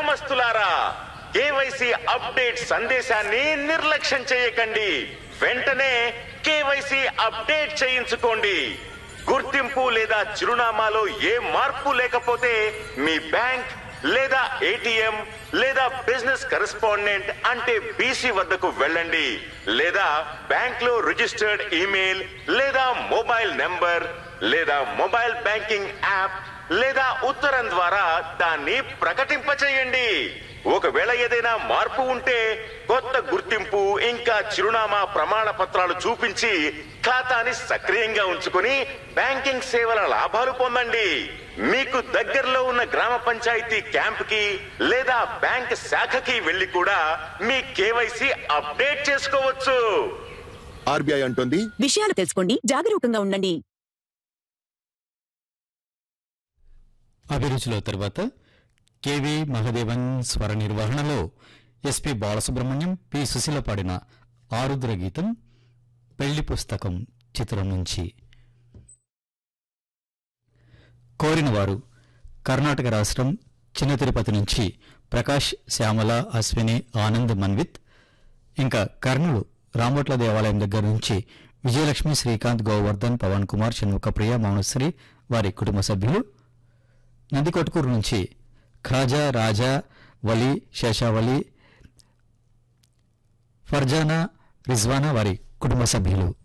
గ్రామస్తులారా KYC update సందేశాన్ని నిర్లక్ష్యం చేయకండి వెంటనే కేవైసీ అప్డేట్ చేయించుకోండి గుర్తింపు లేదా చిరునామాలో ఏ మార్పు లేకపోతే మీ బ్యాంక్ లేదా ఏటీఎం లేదా బిజినెస్ కరెస్పాండెంట్ అంటే బీసీ వద్దకు వెళ్ళండి లేదా బ్యాంక్ లో రిజిస్టర్డ్ ఈమెయిల్ లేదా మొబైల్ నెంబర్ లేదా మొబైల్ బ్యాంకింగ్ యాప్ లేదా ఉత్తరం ద్వారా దాన్ని ప్రకటింపచేయండి ఒకవేళ ఏదైనా మార్పు ఉంటే కొత్త గుర్తింపు ఇంకా చిరునామా ప్రమాణ పత్రాలు చూపించి ఖాతాని సక్రియంగా ఉంచుకుని బ్యాంకింగ్ సేవల లాభాలు పొందండి మీకు దగ్గరలో ఉన్న గ్రామ పంచాయతీ క్యాంప్ కి లేదా బ్యాంక్ శాఖకి వెళ్లి కూడా మీ కేవైసీ అప్డేట్ చేసుకోవచ్చు ఆర్బీఐ అంటోంది విషయాలు తెలుసుకోండి జాగరూకంగా ఉండండి అభిరుచిలో తర్వాత కెవి మహదేవన్ స్వర నిర్వహణలో ఎస్పి బాలసుబ్రహ్మణ్యం పి సుశీల పాడిన ఆరుద్ర గీతం పెళ్లి పుస్తకం చిత్రం నుంచి కోరినవారు కర్ణాటక రాష్ట్రం చిన్న తిరుపతి నుంచి ప్రకాష్ శ్యామల అశ్విని ఆనంద్ మన్విత్ ఇంకా కర్నూలు రామోట్ల దేవాలయం దగ్గర నుంచి విజయలక్ష్మి శ్రీకాంత్ గోవర్ధన్ పవన్ కుమార్ షణ్ముఖప్రియ మౌనశ్రీ వారి కుటుంబ సభ్యులు నందికొట్కూరు నుంచి ఖాజా రాజా వలి శేషావలి ఫర్జానా రిజ్వానా వారి కుటుంబ సభ్యులు